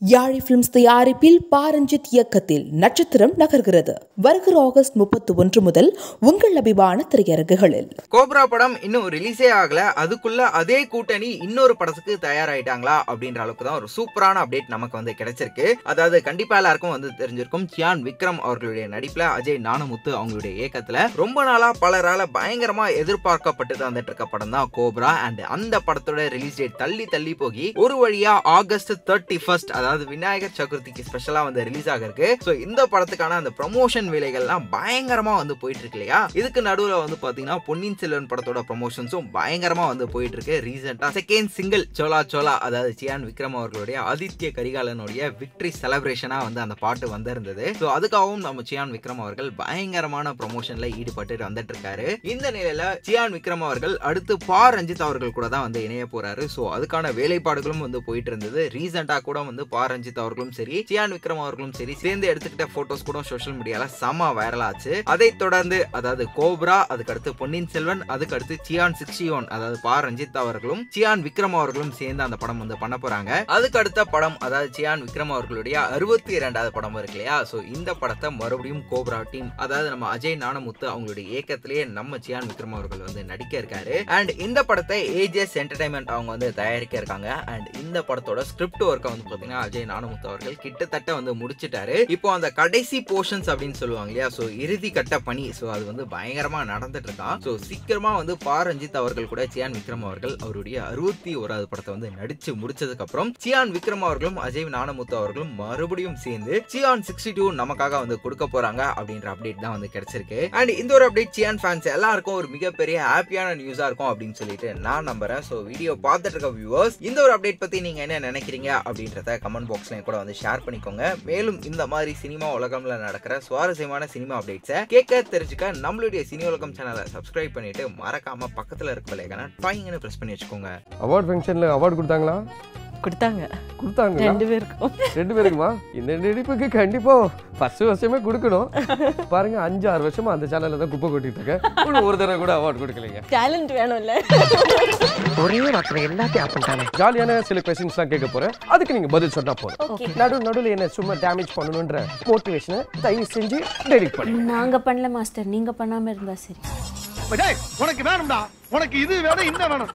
யாழி பிலிம்ஸ் தயாரிப்பில் பாரஞ்சித் இயக்கத்தில் நட்சத்திரம் நகர்கிறது வருகிற ஆகஸ்ட் முப்பத்தி ஒன்று முதல் உங்கள் அபிமான திரையரங்குகளில் கோப்ரா படம் இன்னும் ரிலீஸே ஆகல அதுக்குள்ள அதே கூட்டணி இன்னொரு படத்துக்கு தயாராயிட்டாங்களா அப்படின்ற அளவுக்கு தான் ஒரு சூப்பரான அப்டேட் நமக்கு வந்து கிடைச்சிருக்கு அதாவது கண்டிப்பா எல்லாருக்கும் வந்து தெரிஞ்சிருக்கும் சியான் விக்ரம் அவர்களுடைய நடிப்புல அஜய் நானமுத்து அவங்களுடைய இயக்கத்துல ரொம்ப நாளா பலரால பயங்கரமா எதிர்பார்க்கப்பட்டு வந்துட்டு இருக்க படம் தான் கோப்ரா அண்ட் அந்த படத்தோட ரிலீஸ் டேட் தள்ளி தள்ளி போகி ஒரு வழியா ஆகஸ்ட் தேர்ட்டி ஃபர்ஸ்ட் அதாவது விநாயகர் சதுர்த்திக்கு ஸ்பெஷலா வந்து ரிலீஸ் ஆகிருக்கு ஸோ இந்த படத்துக்கான அந்த ப்ரமோஷன் வேலைகள்லாம் பயங்கரமா வந்து போயிட்டு இருக்கு இல்லையா இதுக்கு நடுவில் வந்து பாத்தீங்கன்னா பொன்னியின் செல்வன் படத்தோட ப்ரமோஷன்ஸும் பயங்கரமா வந்து போயிட்டு இருக்கு ரீசெண்டா செகண்ட் சிங்கிள் சோலா சோலா அதாவது சியான் விக்ரம் அவர்களுடைய ஆதித்ய கரிகாலனுடைய விக்டரி செலிப்ரேஷனா வந்து அந்த பாட்டு வந்திருந்தது ஸோ அதுக்காகவும் நம்ம சியான் விக்ரம் அவர்கள் பயங்கரமான ப்ரமோஷன்ல ஈடுபட்டு வந்துட்டு இருக்காரு இந்த நிலையில சியான் விக்ரம் அவர்கள் அடுத்து பா ரஞ்சித் அவர்கள் கூட தான் வந்து இணைய போறாரு ஸோ அதுக்கான வேலைப்பாடுகளும் வந்து போயிட்டு இருந்தது ரீசெண்டா கூட வந்து பா ரஞ்சித் அவர்களும் சரி சியான் விக்ரம் அவர்களும் சரி சேர்ந்து எடுத்துக்கிட்ட போட்டோஸ் கூட சோஷியல் மீடியால செம வைரல் ஆச்சு அதை தொடர்ந்து அதாவது கோப்ரா அதுக்கு அடுத்து பொன்னியின் செல்வன் அதுக்கு அடுத்து சியான் சிக்ஸ்டி ஒன் அதாவது பா ரஞ்சித் அவர்களும் சியான் விக்ரம் அவர்களும் சேர்ந்து அந்த படம் வந்து பண்ண போறாங்க அதுக்கு அடுத்த படம் அதாவது சியான் விக்ரம் அவர்களுடைய அறுபத்தி இரண்டாவது படம் இருக்கு இல்லையா ஸோ இந்த படத்தை மறுபடியும் கோப்ரா டீம் அதாவது நம்ம அஜய் நானமுத்து அவங்களுடைய இயக்கத்திலேயே நம்ம சியான் விக்ரம் அவர்கள் வந்து நடிக்க இருக்காரு அண்ட் இந்த படத்தை ஏஜிஎஸ் என்டர்டைன்மெண்ட் அவங்க வந்து தயாரிக்க இருக்காங்க அண்ட் இந்த படத்தோட ஸ்கிரிப்ட் ஒர்க்கை வந்து பாத்தீங்கன்னா அஜய் நானமுத்து அவர்கள் கிட்டத்தட்ட வந்து முடிச்சிட்டாரு இப்போ அந்த கடைசி போர்ஷன்ஸ் அப்படின்னு சொல்லுவாங்க இல்லையா ஸோ இறுதி கட்ட பணி ஸோ அது வந்து பயங்கரமா நடந்துட்டு இருக்கான் ஸோ சீக்கிரமா வந்து பா ரஞ்சித் அவர்கள் கூட சியான் விக்ரம் அவர்கள் அவருடைய அறுபத்தி ஓராவது படத்தை வந்து நடிச்சு முடிச்சதுக்கு அப்புறம் சியான் விக்ரம் அவர்களும் அஜய் நானமுத்து அவர்களும் மறுபடியும் சேர்ந்து சியான் சிக்ஸ்டி டூ நமக்காக வந்து கொடுக்க போறாங்க அப்படின்ற அப்டேட் தான் வந்து கிடைச்சிருக்கு அண்ட் இந்த ஒரு அப்டேட் சியான் ஃபேன்ஸ் எல்லாருக்கும் ஒரு மிகப்பெரிய ஹாப்பியான நியூஸா இருக்கும் அப்படின்னு சொல்லிட்டு நான் நம்புறேன் ஸோ வீடியோ பார்த்துட்டு இருக்க வியூவர்ஸ் இந்த ஒரு அப்டேட் பத்தி நீங்க என்ன நினைக்கிறீங்க அப்படின்றத கமெண்ட் பாக்ஸ்ல கூட வந்து ஷேர் பண்ணிக்கோங்க மேலும் இந்த மாதிரி சினிமா உலகம்ல நடக்கிற சுவாரஸ்யமான சினிமா அப்டேட்ஸை கேட்க தெரிஞ்சுக்க நம்மளுடைய சினி உலகம் சேனலை சப்ஸ்கிரைப் பண்ணிட்டு மறக்காம பக்கத்துல இருக்க விலைக்கான டாயிங்னு பிரஸ் பண்ணி வச்சுக்கோங்க அவார்ட் ஃபங்க்ஷனில் அவார்டு கொடுத்தாங்களா கொடுத்தாங்க கொடுத்தாங்களா ரெண்டு பேருக்கும் ரெண்டு பேருக்குமா இந்த நடிப்புக்கு கண்டிப்பா ஃபர்ஸ்ட் வருஷமே கொடுக்கணும் பாருங்க அஞ்சு ஆறு வருஷமா அந்த சேனல்ல தான் குப்பை கொட்டிட்டு இருக்கேன் இன்னும் ஒரு தடவை கூட அவார்டு கொடுக்கலைங்க டேலண்ட் வேணும்ல ஒரே வார்த்தை எல்லாத்தையும் ஆஃப் பண்ணிட்டானே ஜாலியான சில கொஸ்டின்ஸ்லாம் கேட்க போறேன் அதுக்கு நீங்க பதில் சொன்னா போதும் நடு நடுவில் என்ன சும்மா டேமேஜ் பண்ணணுன்ற மோட்டிவேஷனை தயவு செஞ்சு டெலிட் பண்ணு நாங்க பண்ணல மாஸ்டர் நீங்க பண்ணாம இருந்தா சரி உனக்கு வேணும்டா உனக்கு இது வேணும் இன்னும் வேணும்